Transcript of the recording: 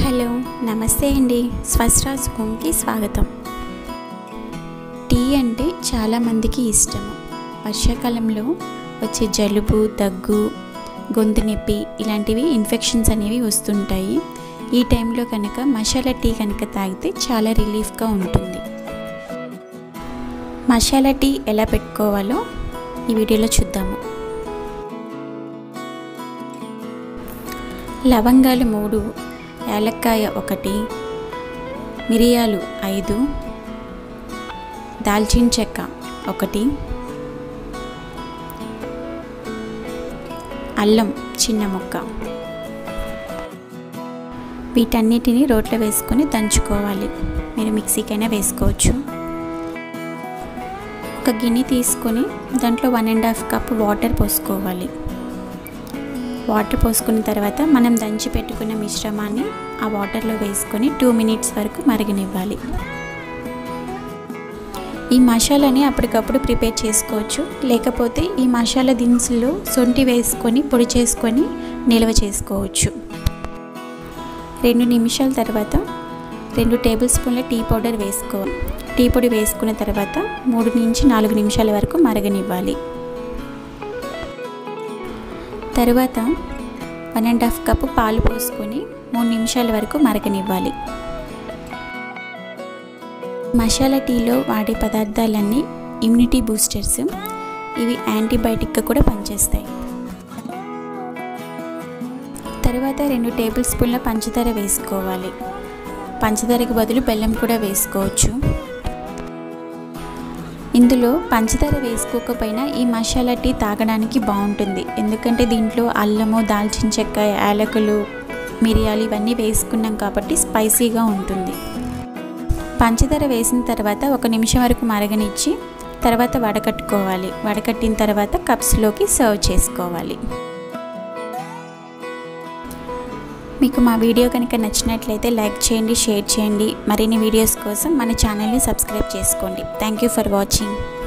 hello నమస్తే అండి స్వస్రాజ్ హోమ్కి స్వాగతం టీ అంటే చాలామందికి ఇష్టము వర్షాకాలంలో వచ్చే జలుబు దగ్గు గొంతు నొప్పి ఇలాంటివి ఇన్ఫెక్షన్స్ అనేవి వస్తుంటాయి ఈ టైంలో కనుక మసాలా టీ కనుక తాగితే చాలా రిలీఫ్గా ఉంటుంది మసాలా టీ ఎలా పెట్టుకోవాలో ఈ వీడియోలో చూద్దాము లవంగాలు మూడు యాలక్కాయ ఒకటి మిరియాలు ఐదు దాల్చిన చెక్క ఒకటి అల్లం చిన్న ముక్క వీటన్నిటిని రోట్లో వేసుకొని దంచుకోవాలి మీరు మిక్సీకైనా వేసుకోవచ్చు ఒక గిన్నె తీసుకొని దాంట్లో one and half cup water పోసుకోవాలి వాటర్ పోసుకున్న తర్వాత మనం దంచి పెట్టుకున్న మిశ్రమాన్ని ఆ వాటర్లో వేసుకొని టూ మినిట్స్ వరకు మరగనివ్వాలి ఈ మసాలాని అప్పటికప్పుడు ప్రిపేర్ చేసుకోవచ్చు లేకపోతే ఈ మసాలా దినుసుల్లో సొంటి వేసుకొని పొడి చేసుకొని నిల్వ చేసుకోవచ్చు రెండు నిమిషాల తర్వాత రెండు టేబుల్ స్పూన్ల టీ పౌడర్ వేసుకోవాలి టీ పొడి వేసుకున్న తర్వాత మూడు నుంచి నాలుగు నిమిషాల వరకు మరగనివ్వాలి తరువాత వన్ అండ్ హాఫ్ కప్పు పాలు పోసుకొని మూడు నిమిషాల వరకు మరగనివ్వాలి మసాలా టీలో వాడే పదార్థాలన్నీ ఇమ్యూనిటీ బూస్టర్స్ ఇవి యాంటీబయాటిక్గా కూడా పనిచేస్తాయి తర్వాత రెండు టేబుల్ స్పూన్ల పంచదార వేసుకోవాలి పంచదారకు బదులు బెల్లం కూడా వేసుకోవచ్చు ఇందులో పంచదార వేసుకోకపోయినా ఈ మసాలా టీ తాగడానికి బాగుంటుంది ఎందుకంటే దీంట్లో అల్లము దాల్చిన చెక్క యాలకులు మిరియాలు ఇవన్నీ వేసుకున్నాం కాబట్టి స్పైసీగా ఉంటుంది పంచదార వేసిన తర్వాత ఒక నిమిషం వరకు మరగనిచ్చి తర్వాత వడకట్టుకోవాలి వడకట్టిన తర్వాత కప్స్లోకి సర్వ్ చేసుకోవాలి మీకు మా వీడియో కనుక నచ్చినట్లయితే లైక్ చేయండి షేర్ చేయండి మరిన్ని వీడియోస్ కోసం మన ఛానల్ని సబ్స్క్రైబ్ చేసుకోండి థ్యాంక్ యూ ఫర్ వాచింగ్